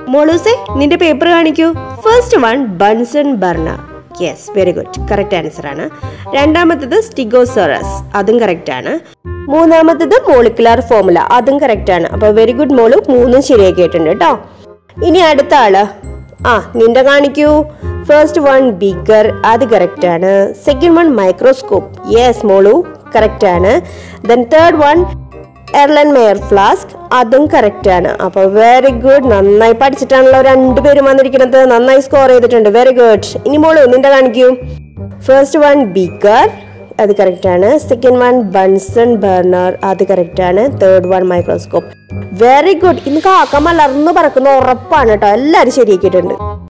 മോളൂസെ നിന്റെ പേപ്പർ കാണിക്കൂ first one Bunsen burner yes very good correct answer ആണ് രണ്ടാമത്തത് സ്റ്റിഗോസറസ് അതും കറക്റ്റ് ആണ് മൂന്നാമത്തത് മോളിക്കുലാർ ഫോമുല അതും കറക്റ്റ് ആണ് അപ്പൊ വെരി ഗുഡ് മോളു മൂന്നും ശരിയാക്കിയിട്ടുണ്ട് കേട്ടോ ഇനി അടുത്ത ആള് ആ നിന്റെ കാണിക്കൂ ഫസ്റ്റ് വൺ ബീക്കർ അത് കറക്റ്റ് ആണ് സെക്കൻഡ് വൺ മൈക്രോസ്കോപ്പ് യെസ് മോളു കറക്റ്റ് ആണ് then third one Erlenmeyer flask അതും കറക്റ്റ് ആണ് അപ്പൊ വെരി ഗുഡ് നന്നായി പഠിച്ചിട്ടാണല്ലോ രണ്ടുപേരും വന്നിരിക്കുന്നത് നന്നായി സ്കോർ ചെയ്തിട്ടുണ്ട് വെരി ഗുഡ് ഇനി മോളു നിന്റെ കാണിക്കൂ ഫസ്റ്റ് വൺ ബീക്കർ അത് കറക്റ്റ് ആണ് സെക്കൻഡ് വൺ ബൺസൺ ബർണർ അത് കറക്റ്റ് ആണ് third one microscope very good ഇന്ന് കാക്ക മലർന്നു പറക്കുന്ന ഉറപ്പാണ് കേട്ടോ എല്ലാവരും ശരിയാക്കിയിട്ടുണ്ട്